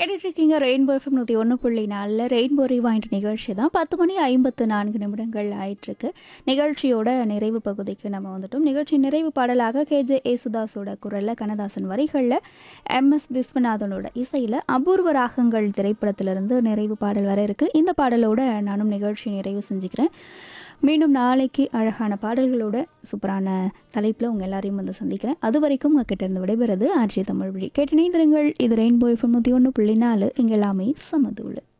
கேட்டுட்டு இருக்கீங்க rainbow FM நூற்றி ஒன்று புள்ளி நாலில் ரெயின்போ ரிவாயிண்ட் நிகழ்ச்சி தான் பத்து மணி ஐம்பத்து நான்கு நிமிடங்கள் ஆயிட்டிருக்கு நிகழ்ச்சியோட நிறைவு பகுதிக்கு நம்ம வந்துட்டோம் நிகழ்ச்சி நிறைவு பாடலாக கேஜே ஏசுதாஸோட குரலில் கண்ணதாசன் வரிகளில் எம்எஸ் விஸ்வநாதனோட இசையில் அபூர்வ ராகங்கள் திரைப்படத்திலிருந்து நிறைவு பாடல் வர இருக்கு இந்த பாடலோட நானும் நிகழ்ச்சி நிறைவு செஞ்சுக்கிறேன் மீண்டும் நாளைக்கு அழகான பாடல்களோட சூப்பரான தலைப்பில் உங்கள் எல்லாரையும் வந்து சந்திக்கிறேன் அது வரைக்கும் உங்ககிட்ட இருந்து விடைபெறுது ஆர்ஜி தமிழ் வழி கேட்டு இணைந்திருங்கள் இது ரெயின்போ எஃப்எம் நூற்றி ஒன்று புள்ளி நாலு இங்கே எல்லாமே சமதூள்